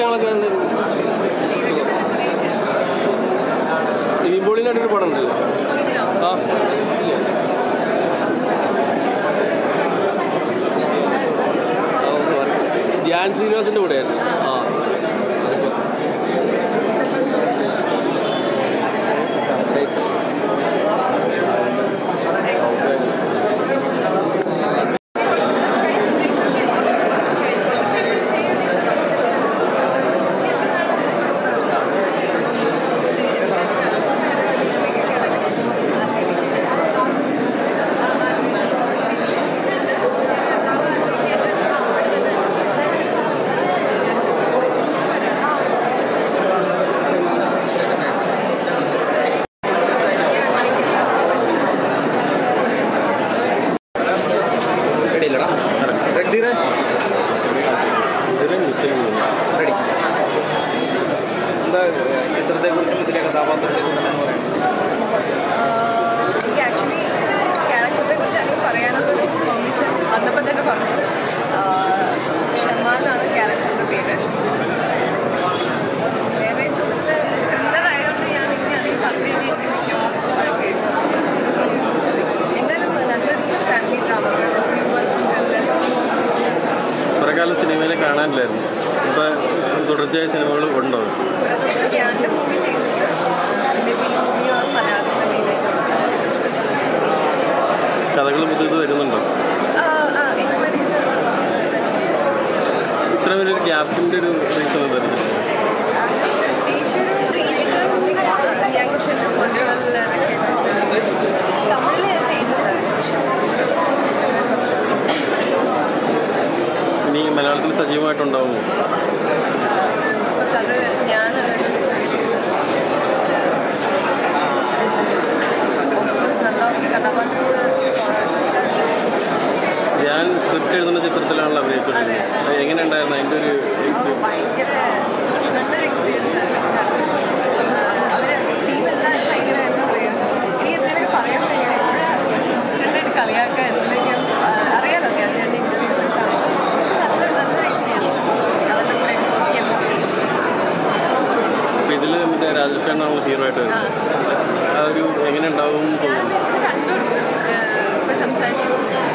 കാര്യങ്ങളൊക്കെ എന്ത് വിബോളിനായിട്ടൊരു പടം ഉണ്ടല്ലോ ആ ആ, ഒന്ന് പറയ്. ധ്യാൻ ശ്രീനിവാസിന്റെ കൂടെയായിരുന്നു ആ Right. റെഡിയില്ലടാ റെഡി റെഡി എന്താ ചിത്രത്തെ കുറിച്ചും ഇതിലെ കഥാപാത്രത്തെ കുറിച്ചും എനിക്ക് ആക്ച്വലി ക്യാരക്ടറിനെ കുറിച്ച് എനിക്ക് പറയാനുള്ളൊരു പെർമിഷൻ വന്നപ്പോൾ തന്നെ പറഞ്ഞു ക്ഷമ എന്നാണ് ക്യാരക്ടറിൻ്റെ പേര് വേറെ ത്രില്ലർ ആയതുകൊണ്ട് ഞാൻ ഇങ്ങനെ അധികം പറഞ്ഞു കഴിഞ്ഞിരിക്കും എന്തായാലും നല്ലൊരു ഫാമിലി ഡ്രാമ കുറെ കാലം സിനിമയിൽ കാണാനില്ലായിരുന്നു ഇപ്പൊ തുടർച്ചയായ സിനിമകൾ ഉണ്ടോ ഞാൻ്റെ മൂവി ചെയ്തിട്ട് മേ ബി മൂവിയാണ് മലയാളത്തിൻ്റെ മെയിനായിട്ടുള്ളത് കഥകൾ പുതിയത് വരുന്നുണ്ടോ ഇൻക്വയറീസ് ഇത്ര വലിയൊരു ഗ്യാപ്പിന്റെ ഒരു റീസൺ എന്തായിരുന്നു തമിഴിൽ ചെയ്യുന്നത് ഇനി മലയാളത്തിൽ സജീവമായിട്ടുണ്ടാവുമോ അത് ഞാൻ നല്ല കഥാപാത്രങ്ങൾ ഞാൻ സ്ക്രിപ്റ്റ് എഴുതുന്ന ചിത്രത്തിലാണല്ലോ അഭിനയിച്ചിട്ടുള്ളത് അത് എങ്ങനെ ഉണ്ടായിരുന്നു അതിൻ്റെ ഒരു experience? ഭയങ്കര നല്ലൊരു എക്സ്പീരിയൻസ് ആയിരുന്നു അവർ ടീമെല്ലാം ഭയങ്കര എന്താ പറയുക എനിക്ക് എന്തെങ്കിലും പറയാൻ ഇൻസ്റ്റൻ്റായിട്ട് കളിയാക്കാൻ എന്തെങ്കിലും ആ, അറിയാലോ ഞാൻ ഞാൻ ഇൻ്റർവ്യൂസ് ഒക്കെ കാണും നല്ല നല്ലൊരു എക്സ്പീരിയൻസ് അവരുടെ കൂടെ വർക്ക് ചെയ്യാൻ പറ്റി അപ്പൊ ഇതില് മറ്റേ രാജേഷ് ഖാനാണല്ലോ ഹീറോ ആയിട്ട് ആ. വരുന്നത് ആ ഒരു എങ്ങനെ ഉണ്ടാവും എന്ന് ഞാൻ തോന്നുന്നു ഇത് കണ്ടു ഇപ്പോൾ സംസാരിച്ചു